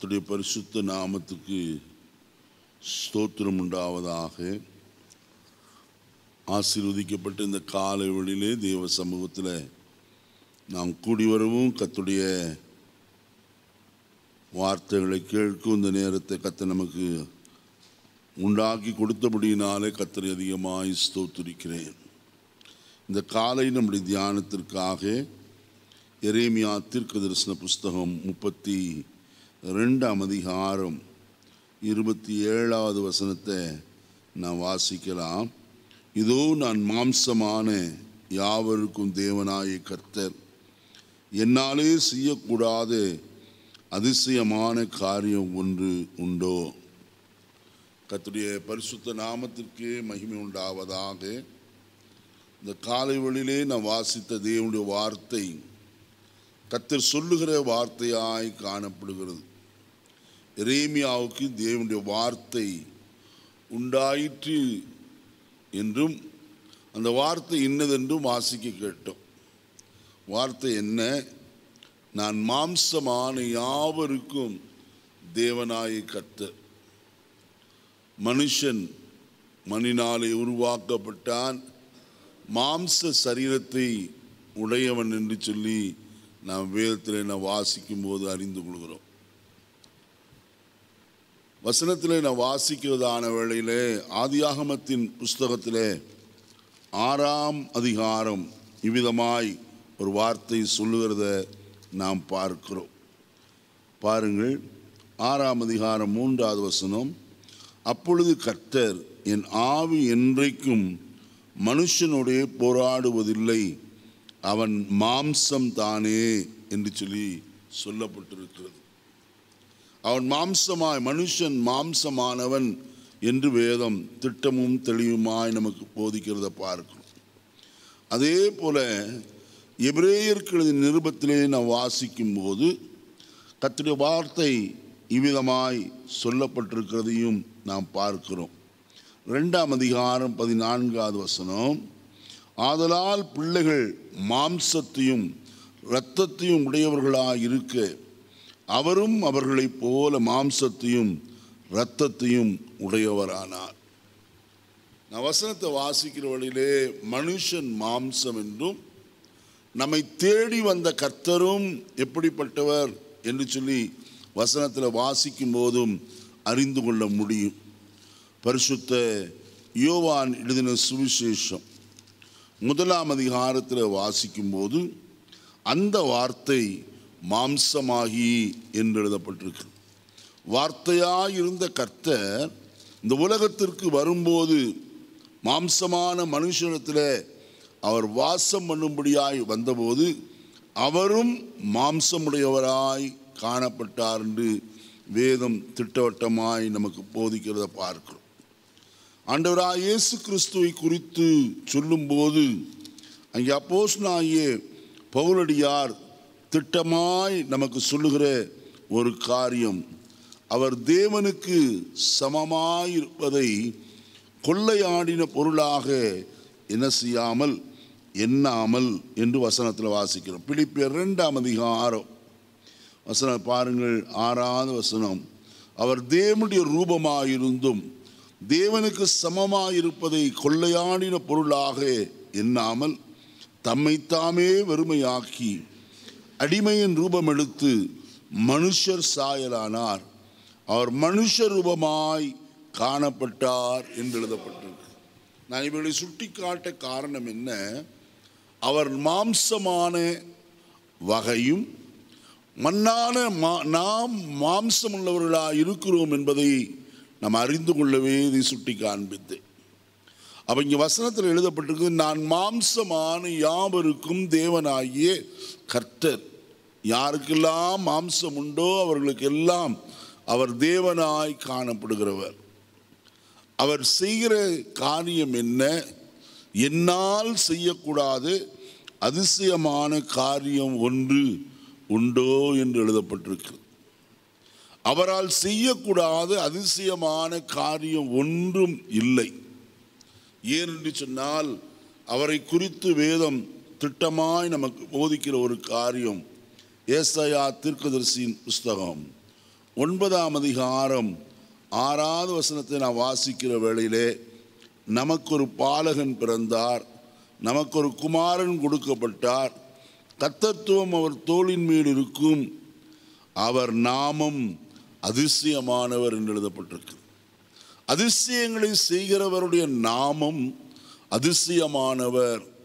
கர்த்தருடைய பரிசுத்த நாமத்துக்கு ஸ்தோத்திரம் உண்டாவதாக ஆசீர்வதிக்கப்பட்ட இந்த காலை வேளையிலே தேவ சமூகத்தில் நாம் கூடி வரவும் கர்த்தருடைய வார்த்தைகளை கேட்கும் இந்த நேரத்தை கத்த நமக்கு உண்டாக்கி கொடுத்தபடியினாலே கத்தரை அதிகமாய் ஸ்தோத்திரிக்கிறேன் இந்த காலை நம்முடைய தியானத்திற்காக எரேமியா தீர்க்க தரிசன புஸ்தகம் முப்பத்தி ரெண்டாம் அதிகாரம் இருபத்தி ஏழாவது வசனத்தை நான் வாசிக்கலாம் இதோ நான் மாம்சமான யாவருக்கும் தேவனாய கர்த்தர் என்னாலே செய்யக்கூடாத அதிசயமான காரியம் ஒன்று உண்டோ கர்த்தருடைய பரிசுத்த நாமத்திற்கு மகிமை உண்டாவதாக இந்த காலை வழியிலே நான் வாசித்த தேவனுடைய வார்த்தை கத்தர் சொல்லுகிற வார்த்தையாய் காணப்படுகிறது எரேமியாவுக்கு தேவனுடைய வார்த்தை உண்டாயிற்று என்றும் அந்த வார்த்தை இன்னதென்றும் வாசிக்க கேட்டோம் வார்த்தை என்ன நான் மாம்சமான யாவருக்கும் தேவனாய கர்த்தர் மனுஷன் மணினாலே உருவாக்கப்பட்டான் மாம்ச சரீரத்தை உடையவன் என்று சொல்லி நாம் வேதத்தில் நான் வாசிக்கும் போது அறிந்து கொள்கிறோம் வசனத்தில் நான் வாசிக்கிறதான வேளையிலே ஆதியாகமத்தின் புஸ்தகத்திலே ஆறாம் அதிகாரம் இவ்விதமாய் ஒரு வார்த்தை சொல்லுகிறத நாம் பார்க்கிறோம் பாருங்கள் ஆறாம் அதிகாரம் மூன்றாவது வசனம் அப்பொழுது கர்த்தர் என் ஆவி என்றைக்கும் மனுஷனுடைய போராடுவதில்லை அவன் மாம்சம் தானே என்று சொல்லி சொல்லப்பட்டிருக்கிறது அவன் மாம்சமாய் மனுஷன் மாம்சமானவன் என்று வேதம் திட்டமும் தெளிவுமாய் நமக்கு போதிக்கிறத பார்க்கிறோம் அதே போல எபிரேயர்களது நிருபத்திலே நாம் வாசிக்கும் போது கத்துடைய வார்த்தை இவ்விதமாய் சொல்லப்பட்டிருக்கிறதையும் நாம் பார்க்கிறோம் ரெண்டாம் அதிகாரம் பதினான்காவது வசனம் ஆதலால் பிள்ளைகள் மாம்சத்தையும் இரத்தத்தையும் உடையவர்களாக இருக்க அவரும் அவர்களைப் போல மாம்சத்தையும் இரத்தத்தையும் உடையவரானார் நான் வசனத்தை வாசிக்கிற வழியிலே மனுஷன் மாம்சம் என்றும் நம்மை தேடி வந்த கர்த்தரும் எப்படிப்பட்டவர் என்று சொல்லி வசனத்தில் வாசிக்கும் போதும் அறிந்து கொள்ள முடியும் பரிசுத்த யோவான் எழுதின சுவிசேஷம் முதலாம் அதிகாரத்தில் வாசிக்கும் போது அந்த வார்த்தை மாம்சமாகி என்று எழுதப்பட்டிருக்கு வார்த்தையாய் இருந்த கர்த்தர் இந்த உலகத்திற்கு வரும்போது மாம்சமான மனுஷனத்தில் அவர் வாசம் பண்ணும்படியாய் வந்தபோது அவரும் மாம்சமுடையவராய் காணப்பட்டார் என்று வேதம் திட்டவட்டமாய் நமக்கு போதிக்கிறத பார்க்கிறோம் ஆண்டவராய் இயேசு கிறிஸ்துவை குறித்து சொல்லும்போது அங்கே அப்போஸ்னாகிய பவுலடியார் திட்டமாய் நமக்கு சொல்லுகிற ஒரு காரியம் அவர் தேவனுக்கு சமமாயிருப்பதை கொள்ளையாடின பொருளாக என்ன செய்யாமல் எண்ணாமல் என்று வசனத்தில் வாசிக்கிறோம் பிலிப்பியர் இரண்டாம் அதிகாரம் வசனம் பாருங்கள் ஆறாவது வசனம் அவர் தேவனுடைய ரூபமாயிருந்தும் தேவனுக்கு சமமாயிருப்பதை கொள்ளையாடின பொருளாக எண்ணாமல் தம்மைத்தாமே வெறுமையாக்கி அடிமையின் ரூபம் எடுத்து மனுஷர் சாயலானார் அவர் மனுஷ ரூபமாய் காணப்பட்டார் என்று எழுதப்பட்டிருக்கு நான் இவர்களை சுட்டிக்காட்ட காரணம் என்ன அவர் மாம்சமான வகையும் மண்ணான மா நாம் மாம்சம் உள்ளவர்களாக இருக்கிறோம் என்பதை நாம் அறிந்து கொள்ளவே இதை சுட்டி காண்பித்தேன் அப்போ இங்கே வசனத்தில் எழுதப்பட்டிருக்கு நான் மாம்சமான யாவருக்கும் தேவனாகிய கர்த்தர் யாருக்கெல்லாம் மாம்சம் உண்டோ அவர்களுக்கெல்லாம் அவர் தேவனாய் காணப்படுகிறவர் அவர் செய்கிற காரியம் என்ன என்னால் செய்யக்கூடாது அதிசயமான காரியம் ஒன்று உண்டோ என்று எழுதப்பட்டிருக்கு அவரால் செய்யக்கூடாத அதிசயமான காரியம் ஒன்றும் இல்லை ஏனென்று சொன்னால் அவரை குறித்து வேதம் திட்டமாய் நமக்கு போதிக்கிற ஒரு காரியம் ஏசாயா தீர்க்கதரிசியின் புஸ்தகம் ஒன்பதாம் அதிகாரம் ஆறாவது வசனத்தை நான் வாசிக்கிற வேளையிலே நமக்கு ஒரு பாலகன் பிறந்தார் நமக்கு ஒரு குமாரன் கொடுக்கப்பட்டார் கத்தத்துவம் அவர் தோளின் மேல் இருக்கும் அவர் நாமம் அதிசயமானவர் என்று எழுதப்பட்டிருக்கு அதிசயங்களை செய்கிறவருடைய நாமம் அதிசயமானவர்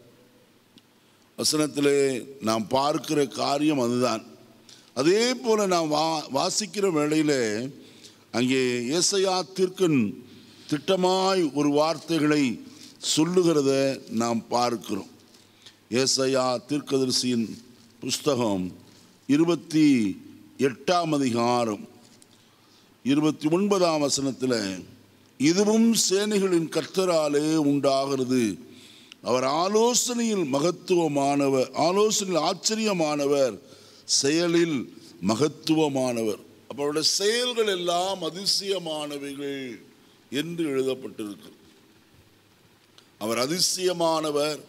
வசனத்திலே நாம் பார்க்கிற காரியம் அதுதான் அதே போல நாம் வா வாசிக்கிற வேளையிலே அங்கே ஏசையா தீர்க்கன் திட்டமாய் ஒரு வார்த்தைகளை சொல்லுகிறத நாம் பார்க்கிறோம் ஏசையா தீர்க்கதரிசியின் புஸ்தகம் இருபத்தி எட்டாம் அதிகாரம் இருபத்தி ஒன்பதாம் வசனத்தில் இதுவும் சேனைகளின் கர்த்தராலே உண்டாகிறது அவர் ஆலோசனையில் மகத்துவமானவர் ஆலோசனையில் ஆச்சரியமானவர் செயலில் மகத்துவமானவர் அப்ப அவருடைய செயல்கள் எல்லாம் அதிசயமானவைகள் என்று எழுதப்பட்டிருக்கு அவர் அதிசயமானவர்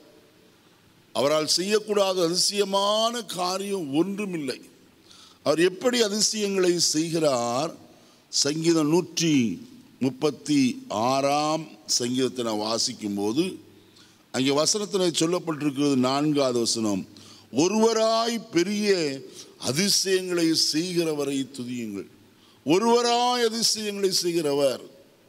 அவரால் செய்யக்கூடாத அதிசயமான காரியம் ஒன்றுமில்லை அவர் எப்படி அதிசயங்களை செய்கிறார் சங்கீதம் நூற்றி முப்பத்தி ஆறாம் சங்கீதத்தை நான் வாசிக்கும் போது அங்கே வசனத்தில் சொல்லப்பட்டிருக்கிறது நான்காவது வசனம் ஒருவராய் பெரிய அதிசயங்களை செய்கிறவரை துதியுங்கள் ஒருவராய் அதிசயங்களை செய்கிறவர்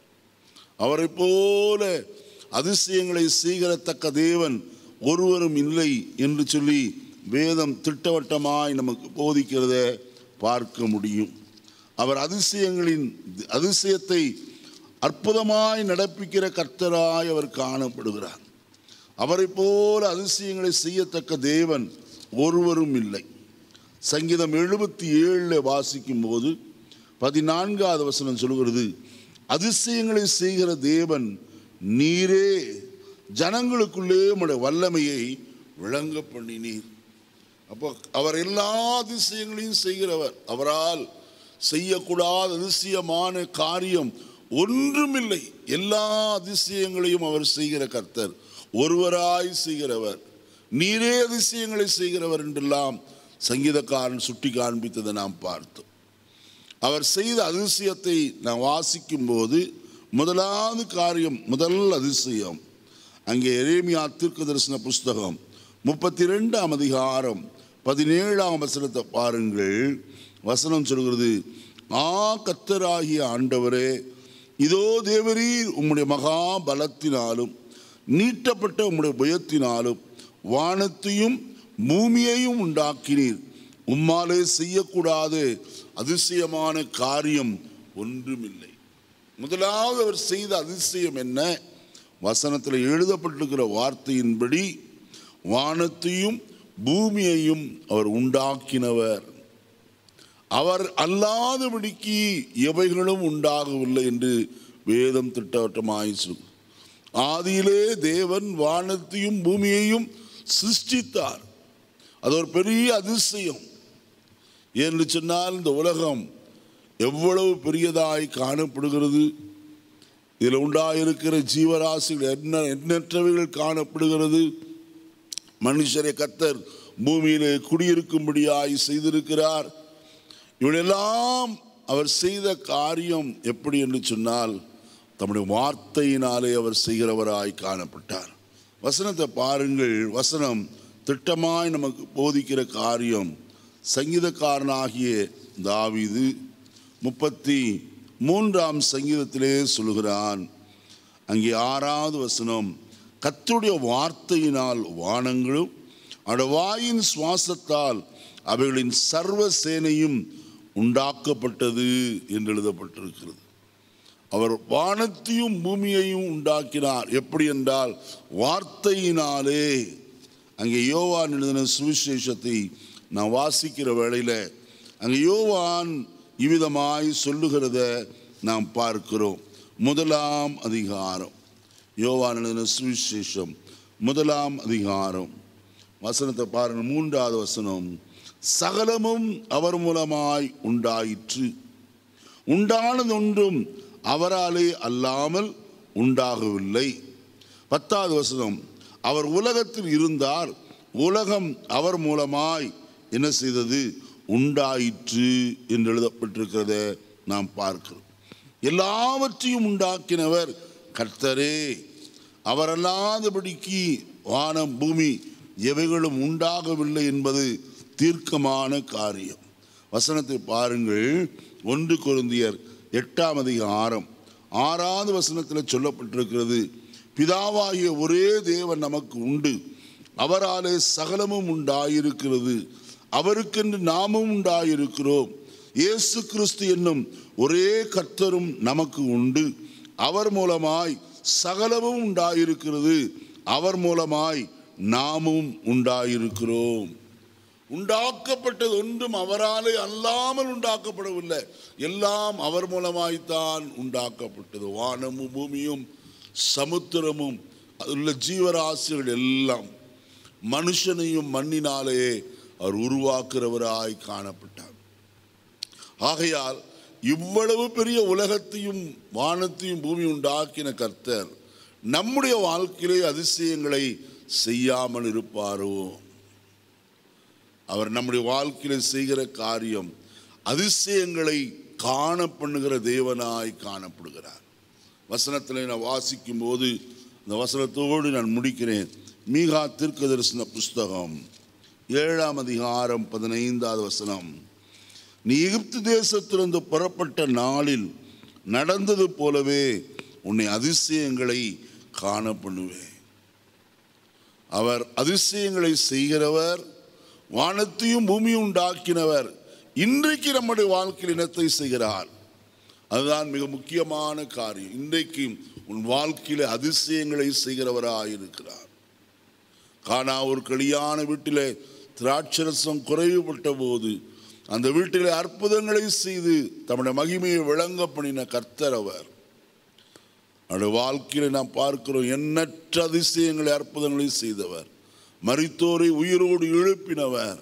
அவரை போல அதிசயங்களை செய்கிறத்தக்க தேவன் ஒருவரும் இல்லை என்று சொல்லி வேதம் திட்டவட்டமாய் நமக்கு போதிக்கிறத பார்க்க முடியும் அவர் அதிசயங்களின் அதிசயத்தை அற்புதமாய் நடப்பிக்கிற கர்த்தராய் அவர் காணப்படுகிறார் அவரை போல அதிசயங்களை செய்யத்தக்க தேவன் ஒருவரும் இல்லை சங்கீதம் எழுபத்தி ஏழில் வாசிக்கும் போது பதினான்காவது வசனம் சொல்கிறது அதிசயங்களை செய்கிற தேவன் நீரே ஜனங்களுக்குள்ளே உம்முடைய வல்லமையை விளங்க பண்ணினீர் அப்போ அவர் எல்லா அதிசயங்களையும் செய்கிறவர் அவரால் செய்யக்கூடாத அதிசயமான காரியம் ஒன்றுமில்லை எல்லா அதிசயங்களையும் அவர் செய்கிற கர்த்தர் ஒருவராய் செய்கிறவர் நீரே அதிசயங்களை செய்கிறவர் என்றெல்லாம் சங்கீதக்காரன் சுட்டி காண்பித்ததை நாம் பார்த்தோம் அவர் செய்த அதிசயத்தை நான் வாசிக்கும் போது முதலாவது காரியம் முதல் அதிசயம் அங்கே எரேமியா தீர்க்க தரிசன புஸ்தகம் முப்பத்தி ரெண்டாம் அதிகாரம் பதினேழாம் வசனத்தை பாருங்கள் வசனம் சொல்கிறது ஆ கத்தராகிய ஆண்டவரே இதோ தேவரீர் உம்முடைய மகா பலத்தினாலும் நீட்டப்பட்ட உம்முடைய பயத்தினாலும் வானத்தையும் பூமியையும் உண்டாக்கினீர் உம்மாலே செய்யக்கூடாத அதிசயமான காரியம் ஒன்றுமில்லை முதலாவது அவர் செய்த அதிசயம் என்ன வசனத்தில் எழுதப்பட்டிருக்கிற வார்த்தையின்படி வானத்தையும் பூமியையும் அவர் உண்டாக்கினவர் அவர் அல்லாதபடிக்கு எவைகளும் உண்டாகவில்லை என்று வேதம் திட்டவட்டமாய் சொல்லும் ஆதியிலே தேவன் வானத்தையும் பூமியையும் சிருஷ்டித்தார் அது ஒரு பெரிய அதிசயம் என்று சொன்னால் இந்த உலகம் எவ்வளவு பெரியதாய் காணப்படுகிறது இதில் உண்டாயிருக்கிற ஜீவராசிகள் என்ன எண்ணற்றவைகள் காணப்படுகிறது மனுஷரை கத்தர் பூமியிலே குடியிருக்கும்படியாய் செய்திருக்கிறார் இவனெல்லாம் அவர் செய்த காரியம் எப்படி என்று சொன்னால் தம்முடைய வார்த்தையினாலே அவர் செய்கிறவராய் காணப்பட்டார் வசனத்தை பாருங்கள் வசனம் திட்டமாய் நமக்கு போதிக்கிற காரியம் சங்கீதக்காரனாகிய தாவீது முப்பத்தி மூன்றாம் சங்கீதத்திலே சொல்கிறான் அங்கே ஆறாவது வசனம் கர்த்தருடைய வார்த்தையினால் வானங்களும் அவருடைய வாயின் சுவாசத்தால் அவைகளின் சர்வ சேனையும் உண்டாக்கப்பட்டது என்று எழுதப்பட்டிருக்கிறது அவர் வானத்தையும் பூமியையும் உண்டாக்கினார் எப்படி என்றால் வார்த்தையினாலே அங்கே யோவான் எழுதின சுவிசேஷத்தை நான் வாசிக்கிற வேளையில் அங்கே யோவான் இவ்விதமாய் சொல்லுகிறத நாம் பார்க்கிறோம் முதலாம் அதிகாரம் யோவான் எழுதின சுவிசேஷம் முதலாம் அதிகாரம் வசனத்தை பாருங்கள் மூன்றாவது வசனம் சகலமும் அவர் மூலமாய் உண்டாயிற்று உண்டானது ஒன்றும் அவராலே அல்லாமல் உண்டாகவில்லை பத்தாவது வசனம் அவர் உலகத்தில் இருந்தார் உலகம் அவர் மூலமாய் என்ன செய்தது உண்டாயிற்று என்று எழுதப்பட்டிருக்கிறத நாம் பார்க்கிறோம் எல்லாவற்றையும் உண்டாக்கினவர் கர்த்தரே அவரல்லாதபடிக்கு வானம் பூமி எவைகளும் உண்டாகவில்லை என்பது தீர்க்கமான காரியம் வசனத்தை பாருங்கள் ஒன்று கொருந்தியர் எட்டாம் அதிகாரம் ஆறாவது வசனத்தில் சொல்லப்பட்டிருக்கிறது பிதாவாகிய ஒரே தேவன் நமக்கு உண்டு அவராலே சகலமும் உண்டாயிருக்கிறது அவருக்கென்று நாமும் உண்டாயிருக்கிறோம் இயேசு கிறிஸ்து என்னும் ஒரே கர்த்தரும் நமக்கு உண்டு அவர் மூலமாய் சகலமும் உண்டாயிருக்கிறது அவர் மூலமாய் நாமும் உண்டாயிருக்கிறோம் உண்டாக்கப்பட்டது ஒன்றும் அவராலே அல்லாமல் உண்டாக்கப்படவில்லை எல்லாம் அவர் மூலமாய்த்தான் உண்டாக்கப்பட்டது வானமும் பூமியும் சமுத்திரமும் அதில் உள்ள ஜீவராசிகள் எல்லாம் மனுஷனையும் மண்ணினாலே அவர் உருவாக்குறவராய் காணப்பட்டார் ஆகையால் இவ்வளவு பெரிய உலகத்தையும் வானத்தையும் பூமி உண்டாக்கின கர்த்தர் நம்முடைய வாழ்க்கையிலே அதிசயங்களை செய்யாமல் இருப்பாரோ அவர் நம்முடைய வாழ்க்கையில செய்கிற காரியம் அதிசயங்களை காண பண்ணுகிற தேவனாய் காணப்படுகிறார் வசனத்தில் நான் வாசிக்கும் போது இந்த வசனத்தோடு நான் முடிக்கிறேன் மீகா தீர்க்க தரிசன புஸ்தகம் ஏழாம் அதிகாரம் பதினைந்தாவது வசனம் நீ எகிப்து தேசத்திலிருந்து புறப்பட்ட நாளில் நடந்தது போலவே உன்னை அதிசயங்களை காண பண்ணுவேன் அவர் அதிசயங்களை செய்கிறவர் வானத்தையும் பூமியும் உண்டாக்கினவர் இன்றைக்கு நம்முடைய வாழ்க்கையில் இனத்தை செய்கிறார் அதுதான் மிக முக்கியமான காரியம் இன்றைக்கு உன் வாழ்க்கையில அதிசயங்களை செய்கிறவராயிருக்கிறார் காணா ஒரு கலியான வீட்டிலே திராட்சரசம் குறைவுபட்ட போது அந்த வீட்டிலே அற்புதங்களை செய்து தம்முடைய மகிமையை விளங்க பண்ணின கர்த்தர் அவர் அவருடைய வாழ்க்கையில நாம் பார்க்கிறோம் எண்ணற்ற அதிசயங்களை அற்புதங்களை செய்தவர் மரித்தோரை உயிரோடு எழுப்பினவர்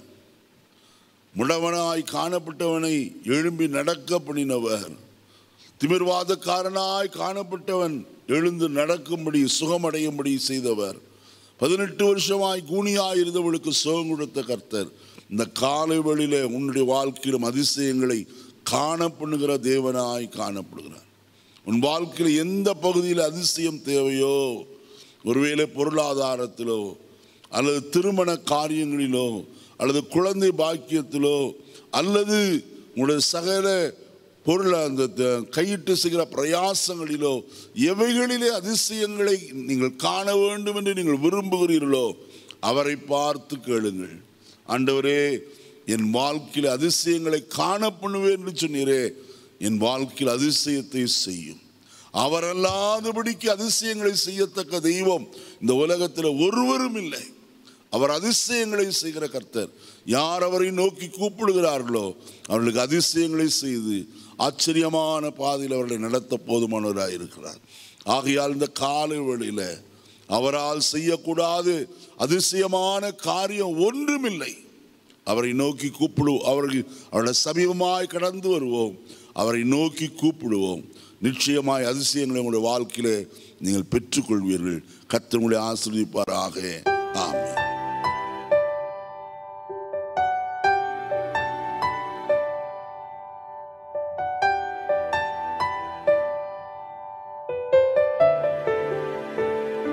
முடவனாய் காணப்பட்டவனை எழும்பி நடக்க பண்ணினவர் திமிர்வாதக்காரனாய் காணப்பட்டவன் எழுந்து நடக்கும்படி சுகமடையும்படி செய்தவர் பதினெட்டு வருஷமாய் கூனியாய் இருந்தவளுக்கு சுகம் கொடுத்த கர்த்தர் இந்த காலை வழியில உன்னுடைய வாழ்க்கையிலும் அதிசயங்களை காண பண்ணுகிற தேவனாய் காணப்படுகிறார் உன் வாழ்க்கையில் எந்த பகுதியில் அதிசயம் தேவையோ ஒருவேளை பொருளாதாரத்திலோ அல்லது திருமண காரியங்களிலோ அல்லது குழந்தை பாக்கியத்திலோ அல்லது உங்களுடைய சகல பொருள் அந்த த- கையிட்டு செய்கிற பிரயாசங்களிலோ எவைகளிலே அதிசயங்களை நீங்கள் காண வேண்டும் என்று நீங்கள் விரும்புகிறீர்களோ அவரை பார்த்து கேளுங்கள் ஆண்டவரே என் வாழ்க்கையில் அதிசயங்களை காண பண்ணுவேன் என்று சொன்னீரே என் வாழ்க்கையில் அதிசயத்தை செய்யும் அவரல்லாதபடிக்கு அதிசயங்களை செய்யத்தக்க தெய்வம் இந்த உலகத்தில் ஒருவரும் இல்லை அவர் அதிசயங்களை செய்கிற கர்த்தர் யார் அவரை நோக்கி கூப்பிடுகிறார்களோ அவர்களுக்கு அதிசயங்களை செய்து ஆச்சரியமான பாதையில் அவர்களை நடத்த போதுமானவராக இருக்கிறார் ஆகையால் இந்த காலை வேளையில அவரால் செய்யக்கூடாது அதிசயமான காரியம் ஒன்றுமில்லை அவரை நோக்கி கூப்பிடு அவர்கள் அவருடைய சமீபமாய் கடந்து வருவோம் அவரை நோக்கி கூப்பிடுவோம் நிச்சயமாய் அதிசயங்களை உங்களுடைய வாழ்க்கையிலே நீங்கள் பெற்றுக்கொள்வீர்கள் கர்த்தர் உங்களை ஆசீர்வதிப்பாராக ஆமென்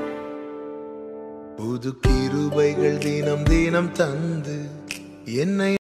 புது கிருபைகள் தினம் தினம் தந்து என்னை